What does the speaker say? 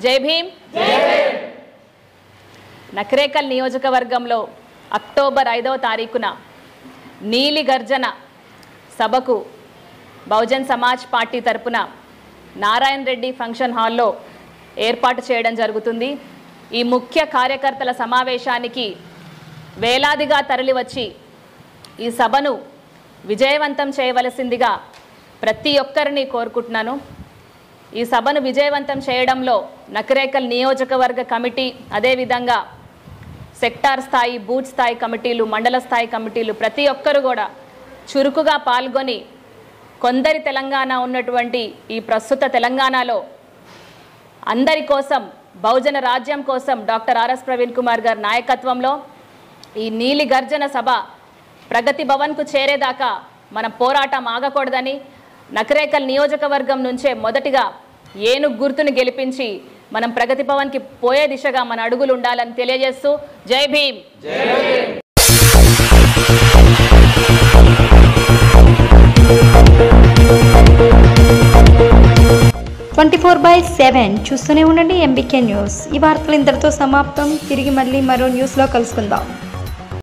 జై భీమ్ నకరేకల్ నియోజకవర్గంలో అక్టోబర్ ఐదవ తారీఖున నీలి గర్జన సభకు బహుజన్ సమాజ్ పార్టీ తరపున నారాయణ రెడ్డి ఫంక్షన్ హాల్లో ఏర్పాటు చేయడం జరుగుతుంది ఈ ముఖ్య కార్యకర్తల సమావేశానికి వేలాదిగా తరలివచ్చి ఈ సభను విజయవంతం చేయవలసిందిగా ప్రతి ఒక్కరిని కోరుకుంటున్నాను ఈ సభను విజయవంతం చేయడంలో నకరేకల్ నియోజకవర్గ కమిటీ అదేవిధంగా సెక్టార్ స్థాయి బూత్ స్థాయి కమిటీలు మండల స్థాయి కమిటీలు ప్రతి ఒక్కరు కూడా చురుకుగా పాల్గొని కొందరి తెలంగాణ ఉన్నటువంటి ఈ ప్రస్తుత తెలంగాణలో అందరి కోసం బహుజన రాజ్యం కోసం డాక్టర్ ఆర్ఎస్ ప్రవీణ్ కుమార్ గారి నాయకత్వంలో ఈ నీలి గర్జన సభ ప్రగతి భవన్కు చేరేదాకా మన పోరాటం ఆగకూడదని నకరేకల్ నియోజకవర్గం నుంచే మొదటిగా ఏనుగు గుర్తును గెలిపించి మనం ప్రగతి భవన్కి పోయే దిశగా మన అడుగులు ఉండాలని తెలియజేస్తూ Jai Bhim twenty four by seven చూస్తూనే ఉండండి ఎంబీకే న్యూస్ ఈ వార్తలు ఇంతటితో సమాప్తం తిరిగి మళ్ళీ మరో న్యూస్లో కలుసుకుందాం